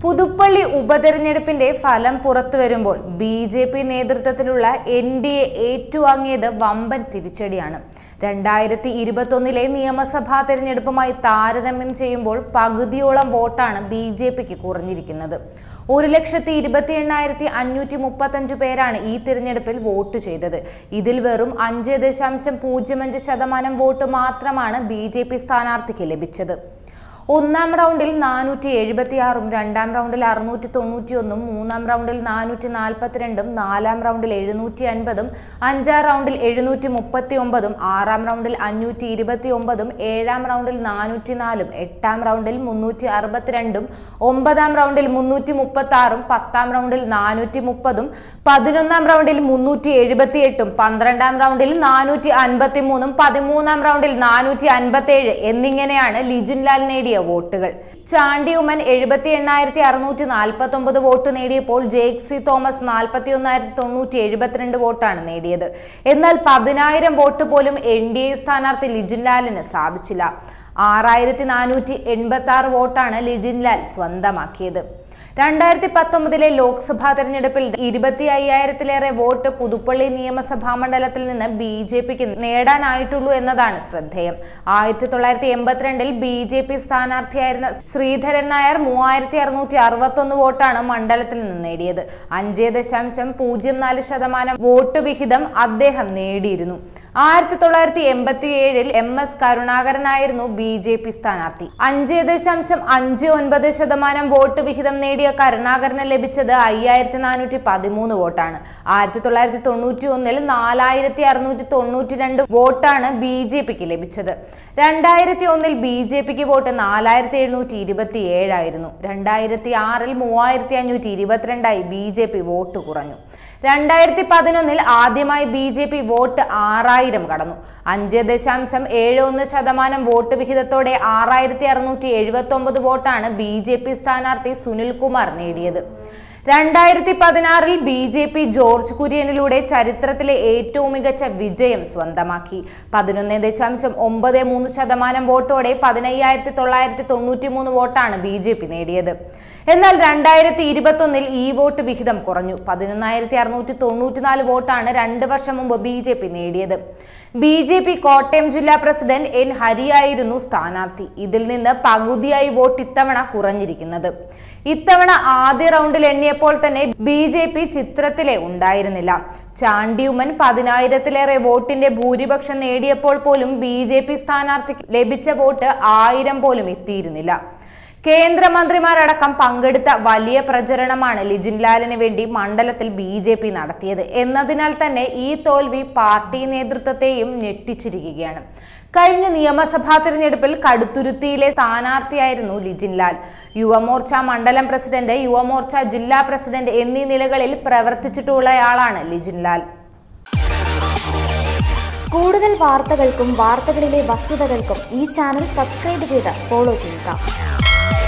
പുതുപ്പള്ളി ഉപതെരഞ്ഞെടുപ്പിന്റെ ഫലം പുറത്തു വരുമ്പോൾ ബി ജെ പി നേതൃത്വത്തിലുള്ള എൻ ഡി എ ഏറ്റുവാങ്ങിയത് വമ്പൻ തിരിച്ചടിയാണ് രണ്ടായിരത്തി ഇരുപത്തൊന്നിലെ നിയമസഭാ തെരഞ്ഞെടുപ്പുമായി താരതമ്യം ചെയ്യുമ്പോൾ പകുതിയോളം വോട്ടാണ് ബി ജെ പിക്ക് കുറഞ്ഞിരിക്കുന്നത് ഒരു ലക്ഷത്തി ഇരുപത്തി എണ്ണായിരത്തി അഞ്ഞൂറ്റി മുപ്പത്തഞ്ച് പേരാണ് ഈ തിരഞ്ഞെടുപ്പിൽ വോട്ട് ചെയ്തത് ഇതിൽ വെറും അഞ്ച് ദശാംശം പൂജ്യം അഞ്ച് ശതമാനം വോട്ട് മാത്രമാണ് ബി ജെ പി സ്ഥാനാർത്ഥിക്ക് ലഭിച്ചത് ഒന്നാം റൗണ്ടിൽ നാനൂറ്റി എഴുപത്തിയാറും രണ്ടാം റൗണ്ടിൽ അറുന്നൂറ്റി തൊണ്ണൂറ്റി ഒന്നും മൂന്നാം റൗണ്ടിൽ നാനൂറ്റി നാൽപ്പത്തിരണ്ടും നാലാം റൗണ്ടിൽ എഴുന്നൂറ്റി അൻപതും അഞ്ചാം റൗണ്ടിൽ എഴുന്നൂറ്റി മുപ്പത്തി ഒമ്പതും ആറാം റൗണ്ടിൽ അഞ്ഞൂറ്റി ഇരുപത്തി ഒമ്പതും ഏഴാം റൗണ്ടിൽ നാനൂറ്റി നാലും എട്ടാം റൗണ്ടിൽ മുന്നൂറ്റി അറുപത്തിരണ്ടും ഒമ്പതാം റൗണ്ടിൽ മുന്നൂറ്റി മുപ്പത്തി ആറും പത്താം റൗണ്ടിൽ നാനൂറ്റി മുപ്പതും പതിനൊന്നാം റൗണ്ടിൽ മുന്നൂറ്റി എഴുപത്തി എട്ടും പന്ത്രണ്ടാം റൗണ്ടിൽ നാനൂറ്റി അൻപത്തി മൂന്നും പതിമൂന്നാം റൗണ്ടിൽ നാനൂറ്റി അൻപത്തി ഏഴ് എന്നിങ്ങനെയാണ് ലിജുൻലാൽ നേടിയ വോട്ടുകൾ ചാണ്ടി ഉമ്മൻ എഴുപത്തി എണ്ണായിരത്തി അറുന്നൂറ്റി നാൽപ്പത്തി ഒമ്പത് വോട്ട് നേടിയപ്പോൾ ജേക്ക് സി തോമസ് നാൽപ്പത്തി ഒന്നായിരത്തി തൊണ്ണൂറ്റി എഴുപത്തിരണ്ട് വോട്ടാണ് നേടിയത് എന്നാൽ പതിനായിരം വോട്ട് പോലും എൻ ഡി എ സ്ഥാനാർത്ഥി ലിജുൻലാലിന് സാധിച്ചില്ല ആറായിരത്തി നാനൂറ്റി എൺപത്തി ആറ് വോട്ടാണ് ലിജിൻലാൽ സ്വന്തമാക്കിയത് രണ്ടായിരത്തി പത്തൊമ്പതിലെ ലോക്സഭാ തെരഞ്ഞെടുപ്പിൽ ഇരുപത്തി അയ്യായിരത്തിലേറെ വോട്ട് പുതുപ്പള്ളി നിയമസഭാ മണ്ഡലത്തിൽ നിന്ന് ബി ജെ പിക്ക് നേടാനായിട്ടുള്ളൂ എന്നതാണ് ശ്രദ്ധേയം ആയിരത്തി തൊള്ളായിരത്തി എൺപത്തിരണ്ടിൽ ബി ജെ പി സ്ഥാനാർത്ഥിയായിരുന്ന ശ്രീധരൻ നായർ മൂവായിരത്തി അറുന്നൂറ്റി അറുപത്തൊന്ന് വോട്ടാണ് മണ്ഡലത്തിൽ നിന്ന് നേടിയത് അഞ്ച് ദശാംശം പൂജ്യം നാല് ശതമാനം വോട്ട് വിഹിതം അദ്ദേഹം നേടിയിരുന്നു ആയിരത്തി തൊള്ളായിരത്തി എൺപത്തി ഏഴിൽ എം എസ് കരുണാകരനായിരുന്നു ബി ജെ പി സ്ഥാനാർത്ഥി അഞ്ച് ദശാംശം അഞ്ച് ഒൻപത് ശതമാനം വോട്ട് വിഹിതം നേടിയ കരുണാകരന് ലഭിച്ചത് അയ്യായിരത്തി നാനൂറ്റി പതിമൂന്ന് വോട്ടാണ് ആയിരത്തി തൊള്ളായിരത്തി തൊണ്ണൂറ്റി ഒന്നിൽ നാലായിരത്തി അറുന്നൂറ്റി തൊണ്ണൂറ്റി രണ്ട് വോട്ടാണ് ബി ജെ പിക്ക് ലഭിച്ചത് രണ്ടായിരത്തി ഒന്നിൽ ബി ജെ പിക്ക് വോട്ട് നാലായിരത്തി എഴുന്നൂറ്റി ഇരുപത്തി ഏഴായിരുന്നു രണ്ടായിരത്തി ആറിൽ മൂവായിരത്തി അഞ്ഞൂറ്റി ഇരുപത്തിരണ്ടായി ബി ജെ പി വോട്ട് കുറഞ്ഞു രണ്ടായിരത്തി പതിനൊന്നിൽ ആദ്യമായി ബി ജെ പി വോട്ട് ആറായിരം കടന്നു അഞ്ച് ദശാംശം ഏഴ് ഒന്ന് ശതമാനം വോട്ട് വിഹിതത്തോടെ ആറായിരത്തി അറുന്നൂറ്റി എഴുപത്തി ഒമ്പത് വോട്ടാണ് ബി ജെ പി സ്ഥാനാർത്ഥി സുനിൽകുമാർ നേടിയത് രണ്ടായിരത്തി പതിനാറിൽ ബി ജെ പി ജോർജ് കുര്യനിലൂടെ ചരിത്രത്തിലെ ഏറ്റവും മികച്ച വിജയം സ്വന്തമാക്കി പതിനൊന്ന് ദശാംശം ഒമ്പത് മൂന്ന് ശതമാനം വോട്ടോടെ പതിനയ്യായിരത്തി തൊള്ളായിരത്തി തൊണ്ണൂറ്റി മൂന്ന് വോട്ടാണ് ബി ജെ പി നേടിയത് എന്നാൽ രണ്ടായിരത്തി ഇരുപത്തൊന്നിൽ ഈ വോട്ട് വിഹിതം കുറഞ്ഞു പതിനൊന്നായിരത്തി അറുന്നൂറ്റി തൊണ്ണൂറ്റിനാല് വോട്ടാണ് രണ്ട് വർഷം മുമ്പ് ബി ജെ പി നേടിയത് ബി ജെ പി കോട്ടയം ജില്ലാ പ്രസിഡന്റ് എൻ ഹരിയായിരുന്നു സ്ഥാനാർത്ഥി ഇതിൽ നിന്ന് പകുതിയായി വോട്ട് ഇത്തവണ കുറഞ്ഞിരിക്കുന്നത് ഇത്തവണ ആദ്യ റൗണ്ടിൽ എണ്ണിയപ്പോൾ തന്നെ ബി ജെ പി ചിത്രത്തിലെ ഉണ്ടായിരുന്നില്ല ചാണ്ടിയുമ്മൻ പതിനായിരത്തിലേറെ വോട്ടിന്റെ ഭൂരിപക്ഷം നേടിയപ്പോൾ പോലും ബി ജെ പി സ്ഥാനാർത്ഥിക്ക് ലഭിച്ച വോട്ട് ആയിരം പോലും എത്തിയിരുന്നില്ല കേന്ദ്രമന്ത്രിമാരടക്കം പങ്കെടുത്ത വലിയ പ്രചരണമാണ് ലിജിൻലാലിന് വേണ്ടി മണ്ഡലത്തിൽ ബി ജെ പി നടത്തിയത് എന്നതിനാൽ തന്നെ ഈ തോൽവി പാർട്ടി നേതൃത്വത്തെയും ഞെട്ടിച്ചിരിക്കുകയാണ് കഴിഞ്ഞ നിയമസഭാ തിരഞ്ഞെടുപ്പിൽ കടുത്തുരുത്തിയിലെ സ്ഥാനാർത്ഥിയായിരുന്നു ലിജിൻലാൽ യുവമോർച്ച മണ്ഡലം പ്രസിഡന്റ് യുവമോർച്ച ജില്ലാ പ്രസിഡന്റ് എന്നീ നിലകളിൽ പ്രവർത്തിച്ചിട്ടുള്ളയാളാണ് ലിജിൻലാൽ കൂടുതൽ വാർത്തകൾക്കും വാർത്തകളിലെ വസ്തുതകൾക്കും ഈ ചാനൽ സബ്സ്ക്രൈബ് ചെയ്ത് ഫോളോ ചെയ്യുക